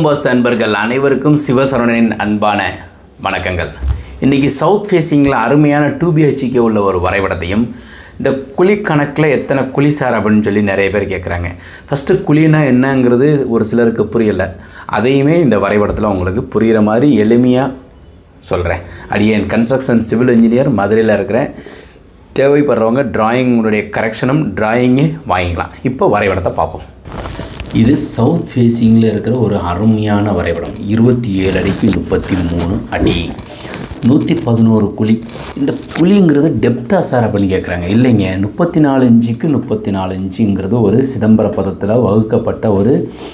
pass நண்பர்கள் அனைவருக்கும் சிவசரவணனின் அன்பான வணக்கங்கள் இன்றைக்கி சவுத் ஃபேஸிங்கில் அருமையான டூ பிஹெச்கே உள்ள ஒரு வரைபடத்தையும் இந்த குழி கணக்கில் எத்தனை குழி சார் அப்படின்னு சொல்லி நிறைய பேர் கேட்குறாங்க ஃபஸ்ட்டு குழினா என்னங்கிறது ஒரு சிலருக்கு புரியலை அதையுமே இந்த வரைபடத்தில் உங்களுக்கு புரிகிற மாதிரி எளிமையாக சொல்கிறேன் அடியேன் கன்ஸ்ட்ரக்ஷன் சிவில் இன்ஜினியர் மதுரையில் இருக்கிறேன் தேவைப்படுறவங்க டிராயிங்குடைய கரெக்ஷனும் டிராயிங்கே வாங்கிக்கலாம் இப்போ வரைபடத்தை பார்ப்போம் இது சவுத் ஃபேஸிங்கில் இருக்கிற ஒரு அருமையான வரைபடம் இருபத்தி ஏழு அடிக்கு முப்பத்தி மூணு அடி நூற்றி பதினோரு குழி இந்த குழிங்கிறது டெப்தா சார் அப்படின்னு கேட்குறாங்க இல்லைங்க முப்பத்தி நாலு இன்ச்சுக்கு முப்பத்தி நாலு இன்ச்சுங்கிறது ஒரு சிதம்பர பதத்தில் வகுக்கப்பட்ட ஒரு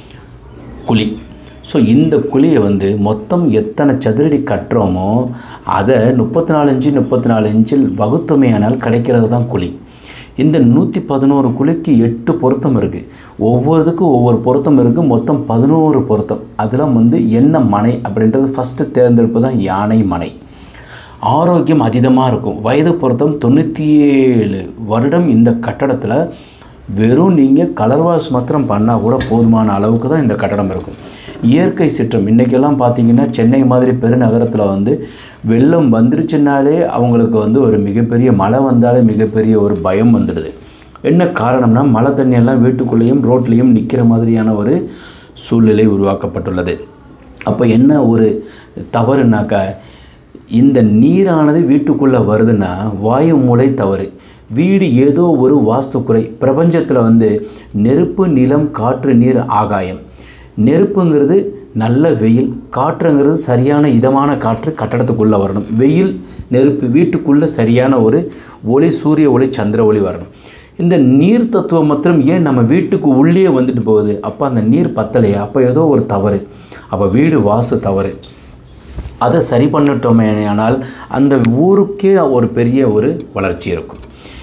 குழி ஸோ இந்த குழியை வந்து மொத்தம் எத்தனை சதுரடி கட்டுறோமோ அதை முப்பத்தி நாலு இன்ச்சு முப்பத்தி நாலு இன்ச்சில் வகுத்தமையானால் கிடைக்கிறது தான் குழி இந்த நூற்றி பதினோரு குழிக்கு எட்டு பொருத்தம் இருக்குது ஒவ்வொருத்துக்கும் ஒவ்வொரு பொருத்தம் இருக்குது மொத்தம் பதினோரு பொருத்தம் அதில் வந்து என்ன மனை அப்படின்றது ஃபஸ்ட்டு தேர்ந்தெடுப்பு தான் யானை மனை ஆரோக்கியம் அதிகமாக இருக்கும் வயது பொருத்தம் தொண்ணூற்றி ஏழு வருடம் இந்த கட்டடத்தில் வெறும் நீங்கள் கலர் வாஷ் மாத்திரம் பண்ணால் கூட போதுமான அளவுக்கு தான் இந்த கட்டடம் இருக்கும் இயற்கை சிற்றம் இன்றைக்கெல்லாம் பார்த்தீங்கன்னா சென்னை மாதிரி பெருநகரத்தில் வந்து வெள்ளம் வந்துருச்சுனாலே அவங்களுக்கு வந்து ஒரு மிகப்பெரிய மழை வந்தாலே மிகப்பெரிய ஒரு பயம் வந்துடுது என்ன காரணம்னா மழை தண்ணியெல்லாம் வீட்டுக்குள்ளேயும் ரோட்லேயும் நிற்கிற மாதிரியான ஒரு சூழ்நிலை உருவாக்கப்பட்டுள்ளது அப்போ என்ன ஒரு தவறுனாக்கா இந்த நீரானது வீட்டுக்குள்ளே வருதுன்னா வாயு மூலை தவறு வீடு ஏதோ ஒரு வாஸ்து குறை பிரபஞ்சத்தில் வந்து நெருப்பு நிலம் காற்று நீர் ஆகாயம் நெருப்புங்கிறது நல்ல வெயில் காற்றுங்கிறது சரியான இதமான காற்று கட்டடத்துக்குள்ளே வரணும் வெயில் நெருப்பு வீட்டுக்குள்ளே சரியான ஒரு ஒளி சூரிய ஒளி சந்திர ஒளி வரணும் இந்த நீர் தத்துவம் மாத்திரம் ஏன் நம்ம வீட்டுக்கு உள்ளே வந்துட்டு போகுது அப்போ அந்த நீர் பத்தலையா அப்போ ஏதோ ஒரு தவறு அப்போ வீடு வாசு தவறு அதை சரி பண்ணிட்டோமே ஆனால் அந்த ஊருக்கே ஒரு பெரிய ஒரு வளர்ச்சி இருக்கும்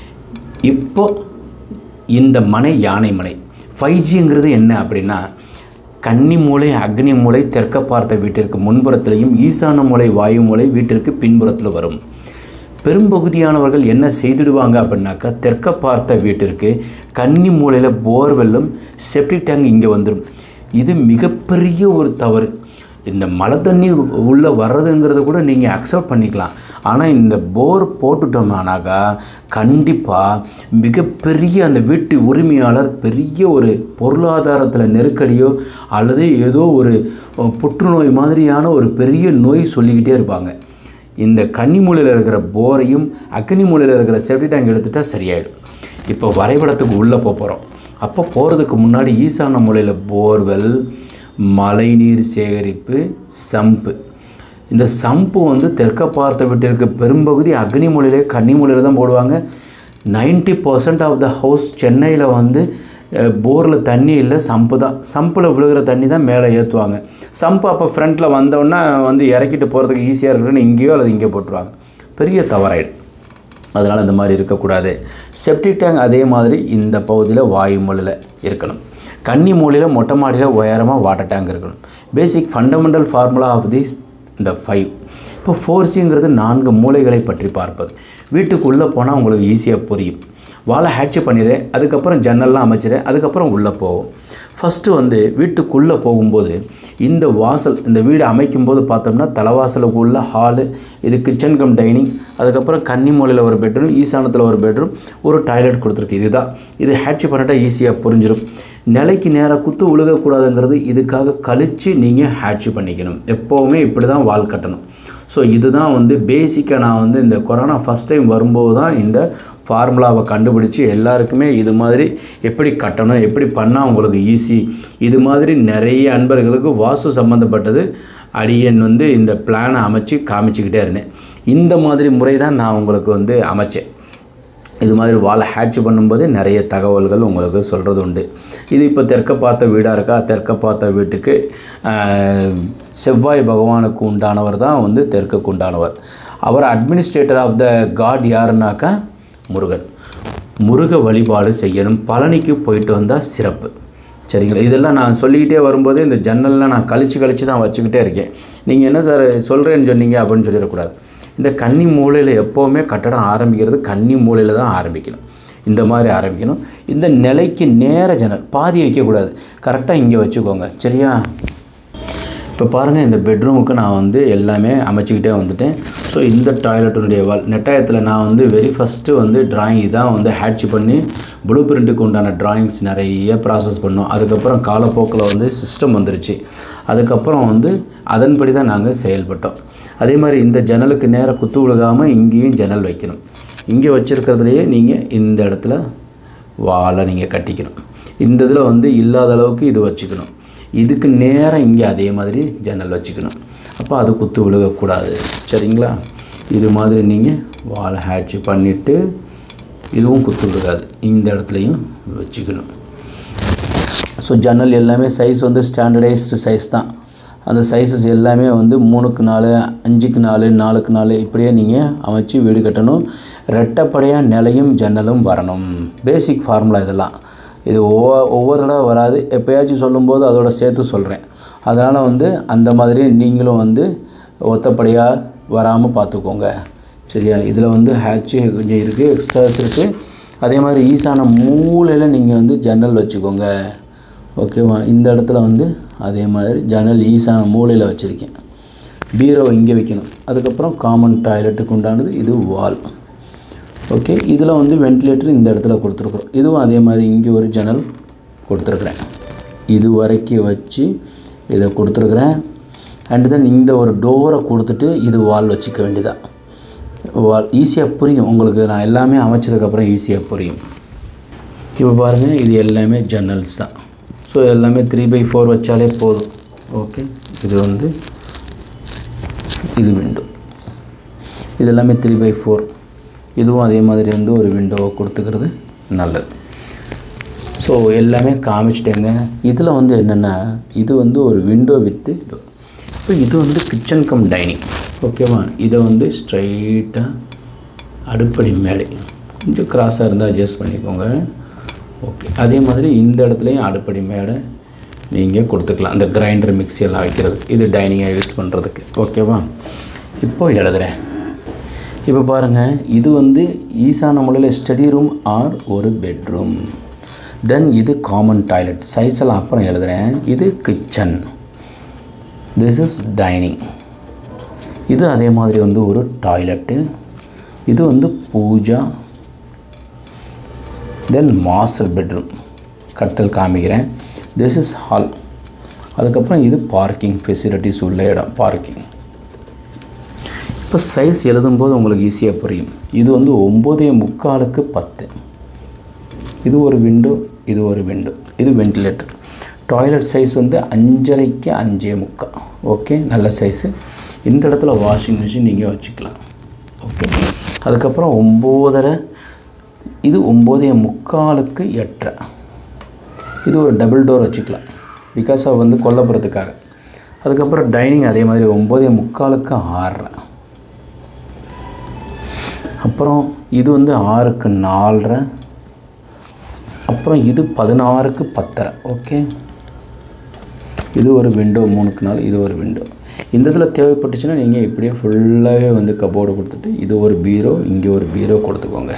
இப்போ இந்த மனை யானை மனை ஃபைவ் ஜிங்கிறது என்ன அப்படின்னா கன்னி மூலை அக்னி மூலை தெற்க பார்த்த வீட்டிற்கு முன்புறத்திலையும் ஈசான மூலை வாயு மூலை வீட்டிற்கு பின்புறத்தில் வரும் பெரும்பகுதியானவர்கள் என்ன செய்திடுவாங்க அப்படின்னாக்கா தெற்க பார்த்த வீட்டிற்கு கன்னி மூலையில் போர்வெல்லும் செப்டிக் டேங்க் இங்கே வந்துடும் இது மிகப்பெரிய ஒரு தவறு இந்த மழை தண்ணி உள்ளே வர்றதுங்கிறத கூட நீங்கள் அக்செப்ட் பண்ணிக்கலாம் ஆனால் இந்த போர் போட்டுட்டோம்னாக்கா கண்டிப்பாக மிகப்பெரிய அந்த வீட்டு உரிமையாளர் பெரிய ஒரு பொருளாதாரத்தில் நெருக்கடியோ அல்லது ஏதோ ஒரு புற்றுநோய் மாதிரியான ஒரு பெரிய நோய் சொல்லிக்கிட்டே இருப்பாங்க இந்த கன்னி மூலையில் இருக்கிற போரையும் அக்னி மூலையில் இருக்கிற செப்டி டேங்க் எடுத்துட்டால் சரியாயிடும் இப்போ வரைபடத்துக்கு உள்ளே போக போகிறோம் அப்போ போகிறதுக்கு முன்னாடி ஈசான மூலையில் போர்வெல் மழைநீர் சேகரிப்பு சம்பு இந்த சம்பு வந்து தெற்க பார்த்த வீட்டிற்கு பெரும்பகுதி அக்னி மூலையிலே கன்னி மூலையில் தான் போடுவாங்க ninety percent of the house சென்னையில் வந்து போரில் தண்ணி இல்லை சம்பு தான் சம்பில் விழுகிற தண்ணி தான் மேலே ஏற்றுவாங்க சம்பு அப்போ ஃப்ரண்ட்டில் வந்தோடனே வந்து இறக்கிட்டு போகிறதுக்கு ஈஸியாக இருக்குன்னு இங்கேயோ அல்லது இங்கே போட்டுருவாங்க பெரிய தவறாயிடும் அதனால் இந்த மாதிரி இருக்கக்கூடாது செப்டிக் டேங்க் அதே மாதிரி இந்த பகுதியில் வாயு மூலையில் இருக்கணும் கன்னி மூலையில் மொட்டை மாடியில் உயரமாக வாட்டர் டேங்க் இருக்கணும் basic fundamental formula of this இந்த ஃபைவ் இப்போ ஃபோர் சிங்கிறது நான்கு மூலைகளை பற்றி பார்ப்பது வீட்டுக்குள்ளே போனால் உங்களுக்கு ஈஸியாக புரியும் வாழை ஹேட்ச் பண்ணிடுறேன் அதுக்கப்புறம் ஜன்னல்லாம் அமைச்சிடுறேன் அதுக்கப்புறம் உள்ளே போவோம் ஃபஸ்ட்டு வந்து வீட்டுக்குள்ளே போகும்போது இந்த வாசல் இந்த வீடு அமைக்கும்போது பார்த்தோம்னா தலைவாசலுக்கு உள்ள ஹாலு இது கிச்சன் கம் டைனிங் அதுக்கப்புறம் கன்னி மூலையில் ஒரு பெட்ரூம் ஈசானத்தில் ஒரு பெட்ரூம் ஒரு டாய்லெட் கொடுத்துருக்கு இதுதான் இது ஹேட்ச் பண்ணிட்டா ஈஸியாக புரிஞ்சிடும் நிலைக்கு நேராக குத்து விழுகக்கூடாதுங்கிறது இதுக்காக கழித்து நீங்கள் ஹேட்ச் பண்ணிக்கணும் எப்போவுமே இப்படி தான் வால் கட்டணும் ஸோ இதுதான் வந்து பேசிக்காக நான் வந்து இந்த கொரோனா ஃபஸ்ட் டைம் வரும்போது தான் இந்த ஃபார்முலாவை கண்டுபிடிச்சி எல்லாருக்குமே இது மாதிரி எப்படி கட்டணும் எப்படி பண்ணால் உங்களுக்கு ஈஸி இது மாதிரி நிறைய அன்பர்களுக்கு வாசு சம்மந்தப்பட்டது அடியன் வந்து இந்த பிளானை அமைச்சு காமிச்சிக்கிட்டே இருந்தேன் இந்த மாதிரி முறை தான் நான் உங்களுக்கு வந்து அமைச்சேன் இது மாதிரி வாழை ஹேட்ச் பண்ணும்போது நிறைய தகவல்கள் உங்களுக்கு சொல்கிறது உண்டு இது இப்போ தெற்க பார்த்த வீடாக இருக்கா தெற்க பார்த்த வீட்டுக்கு செவ்வாய் பகவானுக்கு உண்டானவர் தான் வந்து தெற்குக்கு உண்டானவர் அவர் அட்மினிஸ்ட்ரேட்டர் ஆஃப் த காட் யாருன்னாக்கா முருகன் முருக வழிபாடு செய்யணும் பழனிக்கு போயிட்டு வந்தால் சிறப்பு சரிங்களா இதெல்லாம் நான் சொல்லிக்கிட்டே வரும்போது இந்த ஜன்னல்லாம் நான் கழிச்சு கழிச்சு தான் வச்சுக்கிட்டே இருக்கேன் நீங்கள் என்ன சார் சொல்கிறேன்னு சொன்னீங்க அப்படின்னு சொல்லிடக்கூடாது இந்த கன்னி மூலையில் எப்போவுமே கட்டடம் ஆரம்பிக்கிறது கன்னி மூலையில் தான் ஆரம்பிக்கணும் இந்த மாதிரி ஆரம்பிக்கணும் இந்த நிலைக்கு நேர ஜன்னல் பாதி வைக்கக்கூடாது கரெக்டாக இங்கே வச்சுக்கோங்க சரியா இப்போ பாருங்கள் இந்த பெட்ரூமுக்கு நான் வந்து எல்லாமே அமைச்சிக்கிட்டே வந்துட்டேன் ஸோ இந்த டாய்லெட்டினுடைய வால் நெட்டாயத்தில் நான் வந்து வெரி ஃபஸ்ட்டு வந்து டிராயிங் இதான் வந்து ஹேட்ச் பண்ணி ப்ளூ பிரிண்ட்டுக்கு உண்டான டிராயிங்ஸ் நிறைய ப்ராசஸ் பண்ணோம் அதுக்கப்புறம் காலப்போக்கில் வந்து சிஸ்டம் வந்துருச்சு அதுக்கப்புறம் வந்து அதன்படி தான் நாங்கள் செயல்பட்டோம் அதே மாதிரி இந்த ஜன்னலுக்கு நேராக குத்து விழுகாமல் இங்கேயும் ஜன்னல் வைக்கணும் இங்கே வச்சுருக்கிறதுலையே நீங்கள் இந்த இடத்துல வாழை நீங்கள் கட்டிக்கணும் இந்த இதில் வந்து இல்லாத அளவுக்கு இது வச்சுக்கணும் இதுக்கு நேராக இங்கே அதே மாதிரி ஜன்னல் வச்சுக்கணும் அப்போ அது குத்து விழுகக்கூடாது சரிங்களா இது மாதிரி நீங்கள் வாழை ஹேட்ச் பண்ணிவிட்டு இதுவும் குத்து விழுகாது இந்த இடத்துலையும் வச்சுக்கணும் ஸோ ஜன்னல் எல்லாமே சைஸ் வந்து ஸ்டாண்டர்டைஸ்டு சைஸ் தான் அந்த சைஸஸ் எல்லாமே வந்து மூணுக்கு நாலு அஞ்சுக்கு நாலு நாலுக்கு நாலு இப்படியே நீங்கள் அமைச்சு வீடு கட்டணும் ரெட்டப்படையாக நிலையும் ஜன்னலும் வரணும் பேசிக் ஃபார்முலா இதெல்லாம் இது ஒவ்வொரு ஒவ்வொரு தடவை வராது எப்போயாச்சும் சொல்லும்போது அதோட சேர்த்து சொல்கிறேன் அதனால் வந்து அந்த மாதிரி நீங்களும் வந்து ஒத்தப்படையாக வராமல் பார்த்துக்கோங்க சரியா இதில் வந்து ஹேட்சு கொஞ்சம் இருக்குது எக்ஸ்ட்ராஸ் இருக்குது அதே மாதிரி ஈசான மூலையில் நீங்கள் வந்து ஜன்னல் வச்சுக்கோங்க ஓகேவா இந்த இடத்துல வந்து அதே மாதிரி ஜன்னல் ஈசான மூலையில் வச்சுருக்கேன் பீரோ இங்கே வைக்கணும் அதுக்கப்புறம் காமன் டாய்லெட்டுக்கு உண்டானது இது வால் ஓகே இதில் வந்து வென்டிலேட்டர் இந்த இடத்துல கொடுத்துருக்குறோம் இதுவும் அதே மாதிரி இங்கே ஒரு ஜன்னல் கொடுத்துருக்குறேன் இது வரைக்கும் வச்சு இதை கொடுத்துருக்குறேன் அண்ட் தென் இந்த ஒரு டோரை கொடுத்துட்டு இது வால் வச்சுக்க வேண்டியதான் வால் ஈஸியாக புரியும் உங்களுக்கு நான் எல்லாமே அமைச்சதுக்கப்புறம் ஈஸியாக புரியும் இப்போ பாருங்கள் இது எல்லாமே ஜன்னல்ஸ் தான் ஸோ எல்லாமே த்ரீ பை ஃபோர் வச்சாலே போதும் ஓகே இது வந்து இது விண்டோ இது எல்லாமே த்ரீ பை ஃபோர் இதுவும் அதே மாதிரி வந்து ஒரு விண்டோவை கொடுத்துக்கிறது நல்லது ஸோ எல்லாமே காமிச்சிட்டேங்க இதில் வந்து என்னென்னா இது வந்து ஒரு விண்டோ வித்து இது இப்போ இது வந்து கிச்சன் கம் டைனிங் ஓகேவா இதை வந்து ஸ்ட்ரைட்டாக அடுப்படி மேடை கொஞ்சம் கிராஸாக இருந்தால் அட்ஜஸ்ட் பண்ணிக்கோங்க ஓகே அதே மாதிரி இந்த இடத்துலையும் அடுப்படி மேடை நீங்கள் கொடுத்துக்கலாம் அந்த கிரைண்டர் மிக்ஸி எல்லாம் வைக்கிறது இது டைனிங்காக யூஸ் பண்ணுறதுக்கு ஓகேவா இப்போ எழுதுகிறேன் இப்போ பாருங்கள் இது வந்து ஈசான மூலையில் ஸ்டடி ரூம் ஆர் ஒரு பெட்ரூம் தென் இது காமன் டாய்லெட் சைஸ் எல்லாம் அப்புறம் எழுதுகிறேன் இது கிச்சன் திஸ் இஸ் டைனிங் இது அதே மாதிரி வந்து ஒரு டாய்லெட்டு இது வந்து பூஜா தென் மாஸ்டர் பெட்ரூம் கட்டல் காமிக்கிறேன் திஸ் இஸ் ஹால் அதுக்கப்புறம் இது பார்க்கிங் ஃபெசிலிட்டிஸ் உள்ள இடம் பார்க்கிங் இப்போ சைஸ் எழுதும்போது உங்களுக்கு ஈஸியாக புரியும் இது வந்து ஒம்போதே முக்காலுக்கு பத்து இது ஒரு விண்டோ இது ஒரு விண்டோ இது வென்டிலேட்டர் டாய்லெட் சைஸ் வந்து அஞ்சரைக்கு அஞ்சே முக்கால் ஓகே நல்ல சைஸு இந்த இடத்துல வாஷிங் மிஷின் நீங்கள் வச்சுக்கலாம் ஓகே அதுக்கப்புறம் ஒம்போதரை இது ஒம்போதே முக்காலுக்கு எட்டரை இது ஒரு டபுள் டோர் வச்சுக்கலாம் பிகாஸ் ஆஃப் வந்து கொல்லப்புறத்துக்காக அதுக்கப்புறம் டைனிங் அதே மாதிரி ஒம்போதே முக்காலுக்கு ஆறரை அப்புறம் இது வந்து ஆறுக்கு நாலரை அப்புறம் இது பதினாறுக்கு பத்தரை ஓகே இது ஒரு விண்டோ மூணுக்கு நாலு இது ஒரு விண்டோ இந்த இதில் தேவைப்பட்டுச்சுன்னா நீங்கள் இப்படியே ஃபுல்லாகவே வந்து கபோர்டு கொடுத்துட்டு இது ஒரு பீரோ இங்கே ஒரு பீரோ கொடுத்துக்கோங்க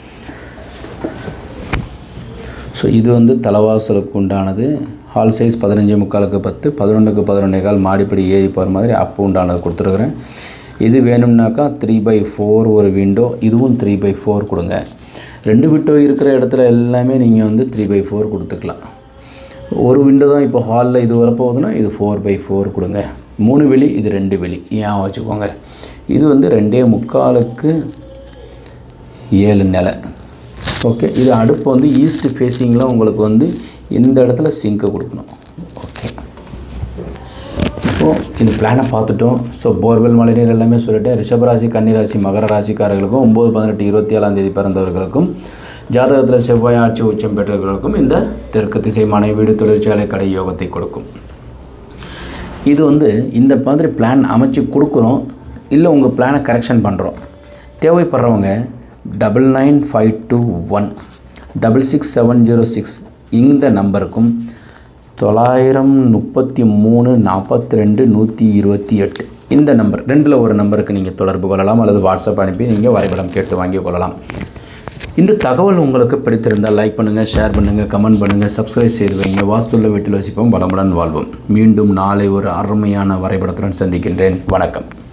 ஸோ இது வந்து தலைவாசலுக்கு உண்டானது ஹால் சைஸ் பதினஞ்சு முக்காலுக்கு பத்து பதினொன்றுக்கு பதினொன்றே கால் மாடிப்படி ஏறி போகிற மாதிரி அப்பு உண்டானது கொடுத்துருக்குறேன் இது வேணும்னாக்கா த்ரீ பை ஃபோர் ஒரு விண்டோ இதுவும் த்ரீ பை ஃபோர் கொடுங்க ரெண்டு விண்டோ இருக்கிற இடத்துல எல்லாமே நீங்கள் வந்து த்ரீ பை ஃபோர் கொடுத்துக்கலாம் ஒரு விண்டோ தான் இப்போ ஹாலில் இது வரப்போகுதுன்னா இது ஃபோர் பை ஃபோர் கொடுங்க மூணு வெளி இது ரெண்டு வெளி ஏன் வச்சுக்கோங்க இது வந்து ரெண்டே முக்காலுக்கு ஏழு நிலை ஓகே இது அடுப்பு வந்து ஈஸ்ட் ஃபேஸிங்கில் உங்களுக்கு வந்து இந்த இடத்துல சிங்க்கை கொடுக்கணும் ஓகே இப்போது இந்த பிளானை பார்த்துட்டோம் ஸோ போர்வெல் மழைநீர் எல்லாமே சொல்லிட்டேன் ரிஷபராசி கன்னிராசி மகர ராசிக்காரர்களுக்கும் ஒம்பது பதினெட்டு இருபத்தி ஏழாம் தேதி பிறந்தவர்களுக்கும் ஜாதகத்தில் செவ்வாய் ஆட்சி உச்சம் பெற்றவர்களுக்கும் இந்த தெற்கு திசை மனை வீடு தொழிற்சாலை கடை யோகத்தை கொடுக்கும் இது வந்து இந்த மாதிரி பிளான் அமைச்சு கொடுக்குறோம் இல்லை உங்கள் பிளானை கரெக்ஷன் பண்ணுறோம் தேவைப்படுறவங்க double nine five two one double six seven zero six இந்த நம்பருக்கும் தொள்ளாயிரம் முப்பத்தி மூணு நாற்பத்தி ரெண்டு நூற்றி இருபத்தி எட்டு இந்த நம்பர் ரெண்டில் ஒரு நம்பருக்கு நீங்கள் தொடர்பு கொள்ளலாம் அல்லது வாட்ஸ்அப் அனுப்பி நீங்கள் வரைபடம் கேட்டு வாங்கிக் கொள்ளலாம் இந்த தகவல் உங்களுக்கு பிடித்திருந்தால் லைக் பண்ணுங்கள் ஷேர் பண்ணுங்கள் கமெண்ட் பண்ணுங்கள் சப்ஸ்கிரைப் செய்து வைங்க வாஸ்துள்ள வீட்டில் வசிப்போம் வளமுடன் வாழ்வோம் மீண்டும் நாளை ஒரு அருமையான வரைபடத்துடன் சந்திக்கின்றேன் வணக்கம்